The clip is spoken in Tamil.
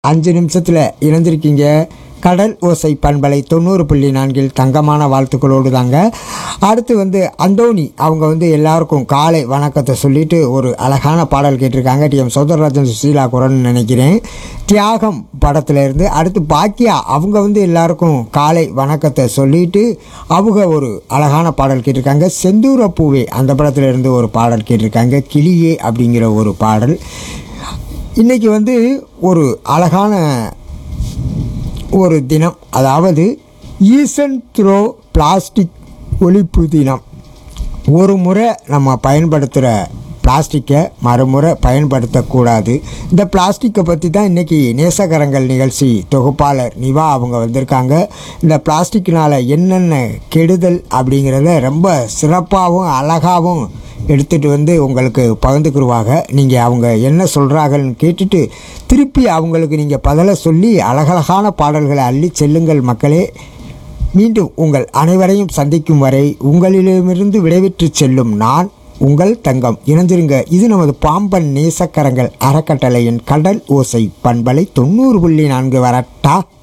அஞ்சு நிமிஷத்தில் இணைஞ்சிருக்கீங்க கடல் ஓசை பண்பலை தொண்ணூறு புள்ளி நான்கில் தங்கமான வாழ்த்துக்களோடு தாங்க அடுத்து வந்து அந்தோணி அவங்க வந்து எல்லாருக்கும் காலை வணக்கத்தை சொல்லிட்டு ஒரு அழகான பாடல் கேட்டிருக்காங்க டி எம் சௌந்தரராஜன் சுசீலா குரல்னு நினைக்கிறேன் தியாகம் படத்துல இருந்து அடுத்து பாக்கியா அவங்க வந்து எல்லாருக்கும் காலை வணக்கத்தை சொல்லிட்டு அவங்க ஒரு அழகான பாடல் கேட்டிருக்காங்க செந்தூர பூவே அந்த படத்துல இருந்து ஒரு பாடல் கேட்டிருக்காங்க கிளியே அப்படிங்கிற ஒரு பாடல் இன்றைக்கி வந்து ஒரு அழகான ஒரு தினம் அதாவது ஈசன் த்ரோ பிளாஸ்டிக் ஒழிப்பு தினம் ஒரு முறை நம்ம பயன்படுத்துகிற பிளாஸ்டிக்கை மறுமுறை பயன்படுத்தக்கூடாது இந்த பிளாஸ்டிக்கை பற்றி தான் இன்றைக்கி நேசகரங்கள் நிகழ்ச்சி தொகுப்பாளர் நிவா அவங்க வந்திருக்காங்க இந்த பிளாஸ்டிக்கினால் என்னென்ன கெடுதல் அப்படிங்கிறத ரொம்ப சிறப்பாகவும் அழகாகவும் எடுத்துகிட்டு வந்து உங்களுக்கு பகிர்ந்துக்குருவாங்க நீங்கள் அவங்க என்ன சொல்கிறாங்கன்னு கேட்டுட்டு திருப்பி அவங்களுக்கு நீங்கள் பதிலை சொல்லி அழகழகான பாடல்களை அள்ளி செல்லுங்கள் மக்களே மீண்டும் உங்கள் அனைவரையும் சந்திக்கும் வரை உங்களிடமிருந்து விடைபெற்று செல்லும் நான் உங்கள் தங்கம் இணைந்திருங்க இது நமது பாம்பன் நேசக்கரங்கள் அறக்கட்டளையின் கடல் ஓசை பண்பலை தொண்ணூறு புள்ளி நான்கு வரட்டா